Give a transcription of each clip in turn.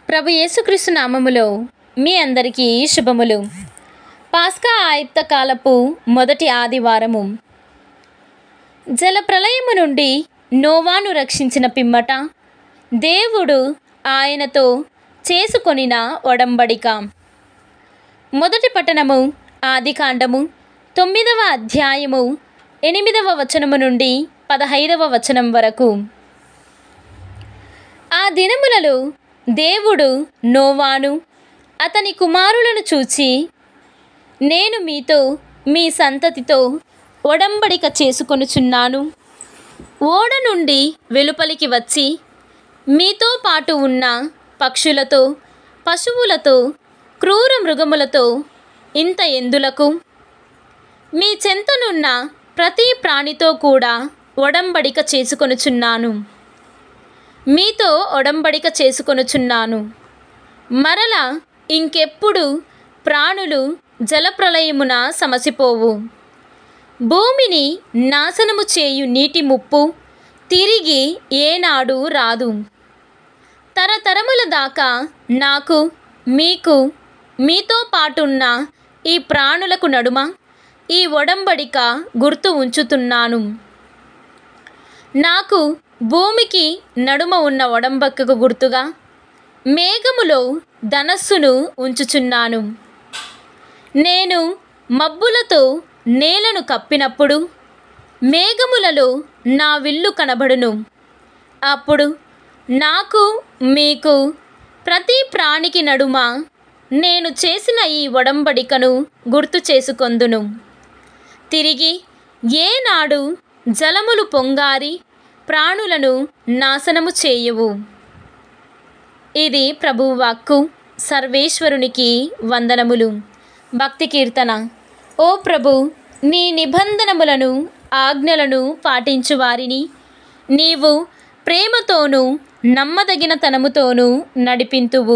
ప్రభు యేసుక్రీస్తు నామములో మీ అందరికీ శుభములు పాస్కా ఆయుక్త కాలపు మొదటి ఆదివారము జల ప్రళయము నుండి నోవాను రక్షించిన పిమ్మట దేవుడు ఆయనతో చేసుకొనిన ఒడంబడిక మొదటి పట్టణము ఆదికాండము తొమ్మిదవ అధ్యాయము ఎనిమిదవ వచనము నుండి పదహైదవ వచనం వరకు ఆ దినములలో దేవుడు నోవాను అతని కుమారులను చూచి నేను మీతో మీ సంతతితో ఒడంబడిక చేసుకొనుచున్నాను ఓడ నుండి వెలుపలికి వచ్చి మీతో పాటు ఉన్న పక్షులతో పశువులతో క్రూర మృగములతో ఇంత ఎందులకు మీ చెంతనున్న ప్రతి ప్రాణితో కూడా ఒడంబడిక చేసుకొనుచున్నాను మీతో ఒడంబడిక చేసుకొనుచున్నాను మరల ఇంకెప్పుడు ప్రాణులు జలప్రలయమున సమసిపోవు భూమిని నాశనము చేయు నీటి ముప్పు తిరిగి ఏనాడు రాదు తరతరముల దాకా నాకు మీకు మీతో పాటున్న ఈ ప్రాణులకు నడుమ ఈ ఒడంబడిక గుర్తు ఉంచుతున్నాను నాకు భూమికి నడుమ ఉన్న ఒడంబడికకు గుర్తుగా మేఘములో ధనస్సును ఉంచుచున్నాను నేను మబ్బులతో నేలను కప్పినప్పుడు మేఘములలో నా విల్లు కనబడును అప్పుడు నాకు మీకు ప్రతి ప్రాణికి నడుమ నేను చేసిన ఈ ఒడంబడికను గుర్తు చేసుకొందును తిరిగి ఏనాడు జలములు పొంగారి ప్రాణులను నాశనము చేయవు ఇది ప్రభువాక్కు సర్వేశ్వరునికి వందనములు భక్తి కీర్తన ఓ ప్రభు నీ నిబంధనములను ఆజ్ఞలను పాటించు వారిని నీవు ప్రేమతోనూ నమ్మదగిన తనముతోనూ నడిపింతువు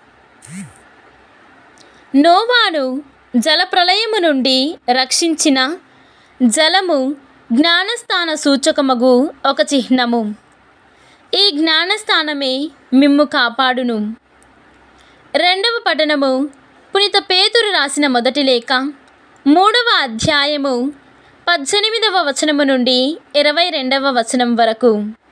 నోవాను జలప్రలయము నుండి రక్షించిన జలము జ్ఞానస్థాన సూచకమగు ఒక చిహ్నము ఈ జ్ఞానస్థానమే మిమ్ము కాపాడును రెండవ పఠనము పునిత పేతురు రాసిన మొదటి లేఖ మూడవ అధ్యాయము పద్దెనిమిదవ వచనము నుండి ఇరవై రెండవ వచనం వరకు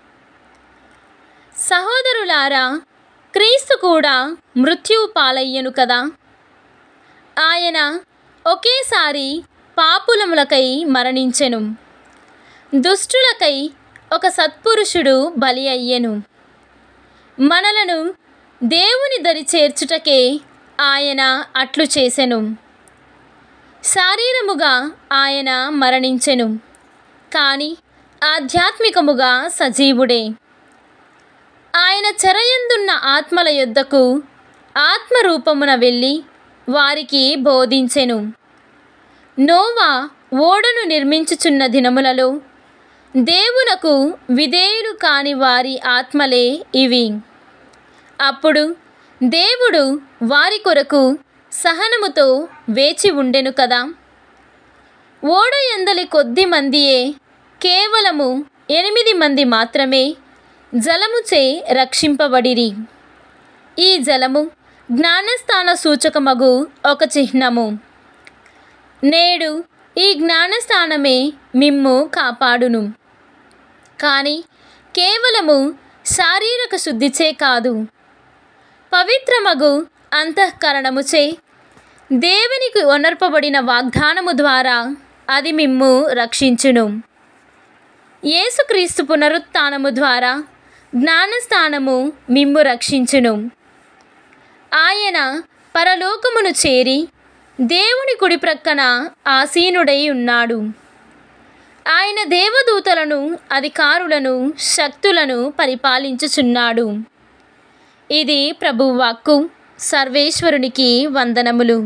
సహోదరులారా క్రీస్తు కూడా మృత్యువు పాలయ్యను కదా ఆయన ఒకేసారి పాపులములకై మరణించెను దుష్టులకై ఒక సత్పురుషుడు బలి అయ్యెను మనలను దేవుని దరి చేర్చుటకే ఆయన అట్లు చేసెను శారీరముగా ఆయన మరణించెను కానీ ఆధ్యాత్మికముగా సజీవుడే ఆయన చెరయందున్న ఆత్మల యొద్దకు ఆత్మరూపమున వెళ్ళి వారికి బోధించెను నోవా ఓడను నిర్మించుచున్న దినములలో దేవునకు విధేయులు కాని వారి ఆత్మలే ఇవి అప్పుడు దేవుడు వారి కొరకు సహనముతో వేచి ఉండెను కదా ఓడ ఎందలి కొద్ది మందియే కేవలము ఎనిమిది మంది మాత్రమే జలముచే రక్షింపబడిరి ఈ జలము జ్ఞానస్థాన సూచకమగు ఒక చిహ్నము నేడు ఈ జ్ఞానస్థానమే మిమ్ము కాపాడును కానీ కేవలము శారీరక శుద్ధిచే కాదు పవిత్రమగు అంతఃకరణముచే దేవునికి ఒనర్పబడిన వాగ్దానము ద్వారా అది మిమ్ము రక్షించును యేసుక్రీస్తు పునరుత్నము ద్వారా జ్ఞానస్థానము మిమ్ము రక్షించును ఆయన పరలోకమును చేరి దేవుని కుడి ప్రక్కన ఆసీనుడై ఉన్నాడు ఆయన దేవదూతలను అధికారులను శక్తులను పరిపాలించుచున్నాడు ఇది ప్రభువాక్కు సర్వేశ్వరునికి వందనములు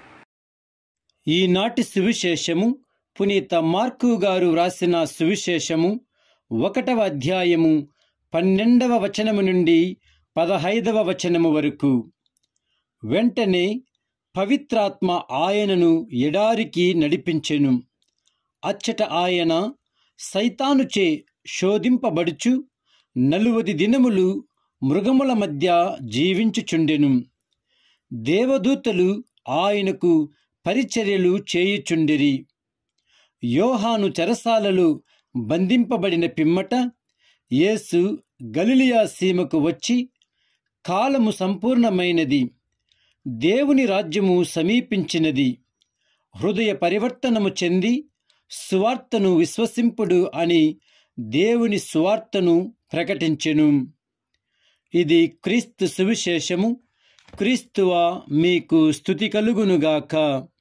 ఈనాటి సువిశేషము పునీత మార్కు గారు వ్రాసిన సువిశేషము ఒకటవ అధ్యాయము పన్నెండవ వచనము నుండి పదహైదవ వచనము వరకు వెంటనే పవిత్రాత్మ ఆయనను ఎడారికి నడిపించెను అచ్చట ఆయన సైతానుచే శోధింపబడుచు నలువది దినములు మృగముల మధ్య జీవించుచుండెను దేవదూతలు ఆయనకు పరిచర్యలు చేయుచుండిరి యోహాను చెరసాలలో బంధింపబడిన పిమ్మట యేసు గలిలియా సీమకు వచ్చి కాలము సంపూర్ణమైనది దేవుని రాజ్యము సమీపించినది హృదయ పరివర్తనము చెంది సువార్తను విశ్వసింపుడు అని దేవుని సువార్తను ప్రకటించెను ఇది క్రీస్తు సువిశేషము క్రీస్తువా మీకు స్థుతి కలుగునుగాక